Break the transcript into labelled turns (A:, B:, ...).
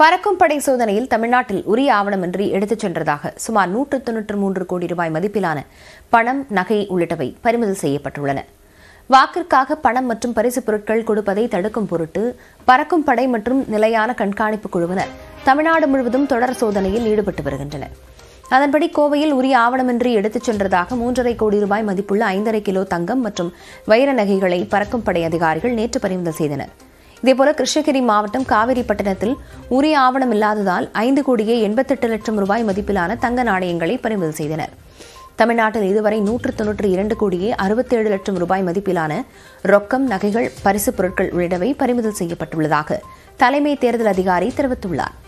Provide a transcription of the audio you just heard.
A: பறக்கும் படை சோதனையில் தமிழ்நாட்டில் உரிய ஆவணமின்றி எடுத்துச் சென்றதாக சுமார் நூற்று தொன்னூற்று மூன்று கோடி ரூபாய் மதிப்பிலான பணம் நகை உள்ளிட்டவை பறிமுதல் செய்யப்பட்டுள்ளன வாக்கிற்காக பணம் மற்றும் பரிசுப் பொருட்கள் கொடுப்பதை தடுக்கும் பொருட்டு பறக்கும் படை மற்றும் நிலையான கண்காணிப்பு குழுவினர் தமிழ்நாடு முழுவதும் தொடர் சோதனையில் ஈடுபட்டு வருகின்றனர் அதன்படி கோவையில் உரிய ஆவணமின்றி எடுத்துச் சென்றதாக மூன்றரை கோடி ரூபாய் மதிப்புள்ள ஐந்தரை கிலோ தங்கம் மற்றும் வைர நகைகளை பறக்கும் படை அதிகாரிகள் நேற்று பறிமுதல் செய்தனர் இதேபோல கிருஷ்ணகிரி மாவட்டம் காவிரிப்பட்டினத்தில் உரிய ஆவணம் இல்லாததால் ஐந்து கோடியே எண்பத்தெட்டு லட்சம் ரூபாய் மதிப்பிலான தங்க நாணயங்களை பறிமுதல் செய்தனர் தமிழ்நாட்டில் இதுவரை நூற்று தொன்னூற்று இரண்டு கோடியே அறுபத்தேழு லட்சம் ரூபாய் மதிப்பிலான ரொக்கம் நகைகள் பரிசுப் பொருட்கள் உள்ளிட்டவை பறிமுதல் செய்யப்பட்டுள்ளதாக தலைமை தேர்தல் அதிகாரி தெரிவித்துள்ளார்